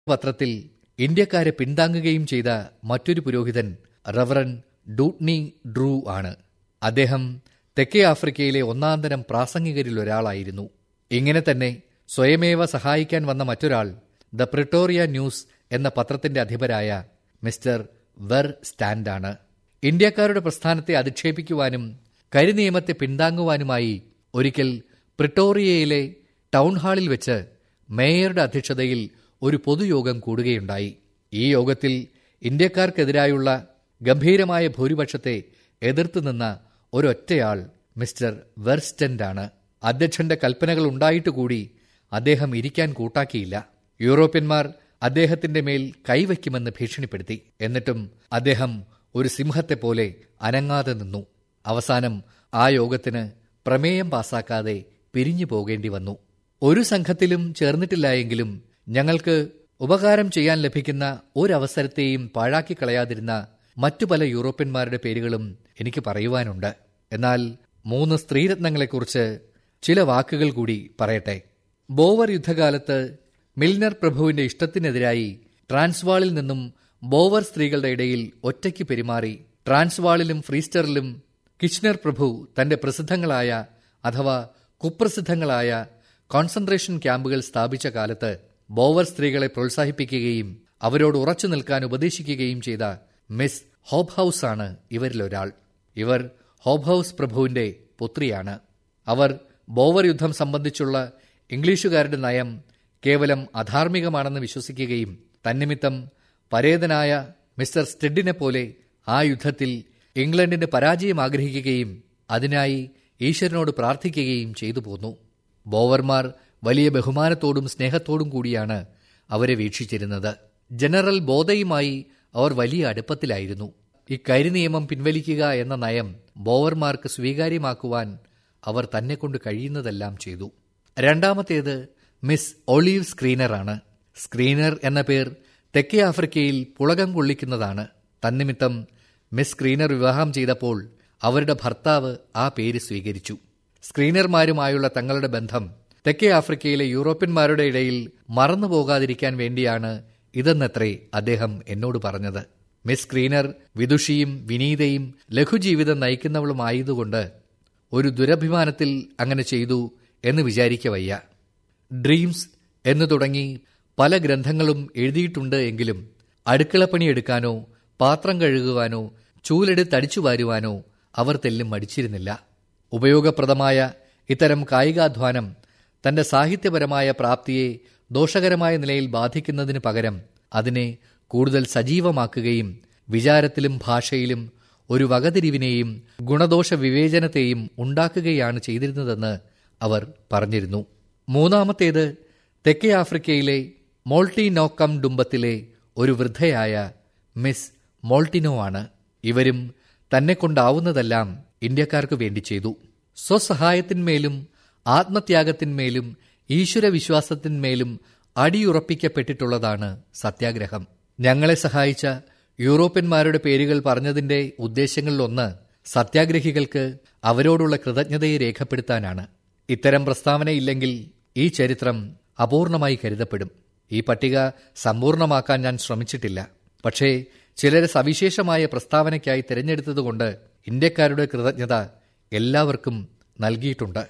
പത്രത്തിൽ ഇന്ത്യക്കാരെ പിന്താങ്ങുകയും ചെയ്ത മറ്റൊരു പുരോഹിതൻ റവറൻ ഡൂട്ട്നി ഡ്രൂ ആണ് അദ്ദേഹം തെക്കേ ആഫ്രിക്കയിലെ ഒന്നാന്തരം പ്രാസംഗികരിൽ ഒരാളായിരുന്നു ഇങ്ങനെ തന്നെ സ്വയമേവ സഹായിക്കാൻ വന്ന മറ്റൊരാൾ ദ പ്രിട്ടോറിയ ന്യൂസ് എന്ന പത്രത്തിന്റെ അധിപരായ മിസ്റ്റർ വെർ സ്റ്റാൻഡാണ് ഇന്ത്യക്കാരുടെ പ്രസ്ഥാനത്തെ അധിക്ഷേപിക്കുവാനും കരിനിയമത്തെ പിന്താങ്ങുവാനുമായി ഒരിക്കൽ പ്രിട്ടോറിയയിലെ ടൗൺ ഹാളിൽ വെച്ച് മേയറുടെ അധ്യക്ഷതയിൽ ഒരു പൊതുയോഗം കൂടുകയുണ്ടായി ഈ യോഗത്തിൽ ഇന്ത്യക്കാർക്കെതിരായുള്ള ഗംഭീരമായ ഭൂരിപക്ഷത്തെ എതിർത്തു നിന്ന ഒരൊറ്റയാൾ മിസ്റ്റർ വെർസ്റ്റന്റാണ് അധ്യക്ഷന്റെ കൽപ്പനകൾ ഉണ്ടായിട്ടുകൂടി അദ്ദേഹം ഇരിക്കാൻ കൂട്ടാക്കിയില്ല യൂറോപ്യന്മാർ അദ്ദേഹത്തിന്റെ മേൽ കൈവയ്ക്കുമെന്ന് ഭീഷണിപ്പെടുത്തി എന്നിട്ടും അദ്ദേഹം ഒരു സിംഹത്തെപ്പോലെ അനങ്ങാതെ നിന്നു അവസാനം ആ യോഗത്തിന് പ്രമേയം പാസാക്കാതെ പിരിഞ്ഞു പോകേണ്ടി വന്നു ഒരു സംഘത്തിലും ചേർന്നിട്ടില്ലായെങ്കിലും ഞങ്ങൾക്ക് ഉപകാരം ചെയ്യാൻ ലഭിക്കുന്ന ഒരവസരത്തെയും പാഴാക്കി കളയാതിരുന്ന മറ്റു പല യൂറോപ്യന്മാരുടെ പേരുകളും എനിക്ക് പറയുവാനുണ്ട് എന്നാൽ മൂന്ന് സ്ത്രീരത്നങ്ങളെക്കുറിച്ച് ചില വാക്കുകൾ കൂടി പറയട്ടെ ബോവർ യുദ്ധകാലത്ത് മിൽനർ പ്രഭുവിന്റെ ഇഷ്ടത്തിനെതിരായി ട്രാൻസ്വാളിൽ നിന്നും ബോവർ സ്ത്രീകളുടെ ഇടയിൽ ഒറ്റയ്ക്ക് പെരുമാറി ട്രാൻസ്വാളിലും ഫ്രീസ്റ്ററിലും കിച്ച്നർ പ്രഭു തന്റെ പ്രസിദ്ധങ്ങളായ അഥവാ കുപ്രസിദ്ധങ്ങളായ കോൺസെൻട്രേഷൻ ക്യാമ്പുകൾ സ്ഥാപിച്ച കാലത്ത് ബോവർ സ്ത്രീകളെ പ്രോത്സാഹിപ്പിക്കുകയും അവരോട് ഉറച്ചു നിൽക്കാൻ ഉപദേശിക്കുകയും ചെയ്ത മിസ് ഹോബ് ഹൌസ് ആണ് ഇവരിലൊരാൾ ഇവർ ഹോബ് ഹൌസ് പ്രഭുവിന്റെ പുത്രിയാണ് അവർ ബോവർ യുദ്ധം സംബന്ധിച്ചുള്ള ഇംഗ്ലീഷുകാരുടെ നയം കേവലം അധാർമികമാണെന്ന് വിശ്വസിക്കുകയും തന്നിമിത്തം പരേതനായ മിസ്റ്റർ സ്റ്റെഡിനെ പോലെ ആ യുദ്ധത്തിൽ ഇംഗ്ലണ്ടിന്റെ പരാജയം ആഗ്രഹിക്കുകയും അതിനായി ഈശ്വരനോട് പ്രാർത്ഥിക്കുകയും ചെയ്തു പോന്നു ബോവർമാർ വലിയ ബഹുമാനത്തോടും സ്നേഹത്തോടും കൂടിയാണ് അവരെ വീക്ഷിച്ചിരുന്നത് ജനറൽ ബോധയുമായി അവർ വലിയ അടുപ്പത്തിലായിരുന്നു ഇക്കരി നിയമം പിൻവലിക്കുക എന്ന നയം ബോവർമാർക്ക് സ്വീകാര്യമാക്കുവാൻ അവർ തന്നെ കൊണ്ട് കഴിയുന്നതെല്ലാം ചെയ്തു രണ്ടാമത്തേത് മിസ് ഒളീവ് സ്ക്രീനറാണ് സ്ക്രീനർ എന്ന പേർ തെക്കേ ആഫ്രിക്കയിൽ പുളകം കൊള്ളിക്കുന്നതാണ് തന്നിമിത്തം മിസ് സ്ക്രീനർ വിവാഹം ചെയ്തപ്പോൾ അവരുടെ ഭർത്താവ് ആ പേര് സ്വീകരിച്ചു സ്ക്രീനർമാരുമായുള്ള തങ്ങളുടെ ബന്ധം തെക്കേ ആഫ്രിക്കയിലെ യൂറോപ്യന്മാരുടെ ഇടയിൽ മറന്നു പോകാതിരിക്കാൻ വേണ്ടിയാണ് ഇതെന്നത്രേ അദ്ദേഹം എന്നോട് പറഞ്ഞത് മിസ് സ്ക്രീനർ വിദുഷിയും വിനീതയും ലഘുജീവിതം നയിക്കുന്നവളുമായതുകൊണ്ട് ഒരു ദുരഭിമാനത്തിൽ അങ്ങനെ ചെയ്തു എന്ന് വിചാരിക്കവയ്യ ഡ്രീംസ് എന്നു തുടങ്ങി പല ഗ്രന്ഥങ്ങളും എഴുതിയിട്ടുണ്ട് എങ്കിലും അടുക്കളപ്പണി എടുക്കാനോ പാത്രം കഴുകുവാനോ ചൂലെടുത്തടിച്ചു വാരുവാനോ അവർ തെല്ലും മടിച്ചിരുന്നില്ല ഉപയോഗപ്രദമായ ഇത്തരം കായികാധ്വാനം തന്റെ സാഹിത്യപരമായ പ്രാപ്തിയെ ദോഷകരമായ നിലയിൽ ബാധിക്കുന്നതിന് പകരം അതിനെ കൂടുതൽ സജീവമാക്കുകയും വിചാരത്തിലും ഭാഷയിലും ഒരു വകതിരിവിനെയും ഗുണദോഷ വിവേചനത്തെയും ഉണ്ടാക്കുകയാണ് ചെയ്തിരുന്നതെന്ന് അവർ പറഞ്ഞിരുന്നു മൂന്നാമത്തേത് തെക്കേ ആഫ്രിക്കയിലെ മോൾട്ടിനോക്കം ഡുംബത്തിലെ ഒരു വൃദ്ധയായ മിസ് മോൾട്ടിനോ ആണ് ഇവരും തന്നെ കൊണ്ടാവുന്നതെല്ലാം ഇന്ത്യക്കാർക്ക് വേണ്ടി ചെയ്തു സ്വസഹായത്തിന്മേലും ആത്മത്യാഗത്തിന്മേലും ഈശ്വരവിശ്വാസത്തിന്മേലും അടിയുറപ്പിക്കപ്പെട്ടിട്ടുള്ളതാണ് സത്യാഗ്രഹം ഞങ്ങളെ സഹായിച്ച യൂറോപ്യന്മാരുടെ പേരുകൾ പറഞ്ഞതിന്റെ ഉദ്ദേശങ്ങളിലൊന്ന് സത്യാഗ്രഹികൾക്ക് അവരോടുള്ള കൃതജ്ഞതയെ രേഖപ്പെടുത്താനാണ് ഇത്തരം പ്രസ്താവനയില്ലെങ്കിൽ ഈ ചരിത്രം അപൂർണമായി കരുതപ്പെടും ഈ പട്ടിക സമ്പൂർണമാക്കാൻ ഞാൻ ശ്രമിച്ചിട്ടില്ല പക്ഷേ ചിലരെ സവിശേഷമായ പ്രസ്താവനയ്ക്കായി തിരഞ്ഞെടുത്തതുകൊണ്ട് ഇന്ത്യക്കാരുടെ കൃതജ്ഞത എല്ലാവർക്കും നൽകിയിട്ടുണ്ട്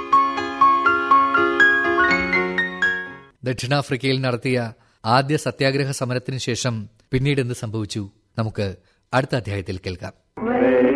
ദക്ഷിണാഫ്രിക്കയിൽ നടത്തിയ ആദ്യ സത്യാഗ്രഹ സമരത്തിന് ശേഷം പിന്നീട് എന്ത് സംഭവിച്ചു നമുക്ക് അടുത്ത അധ്യായത്തിൽ കേൾക്കാം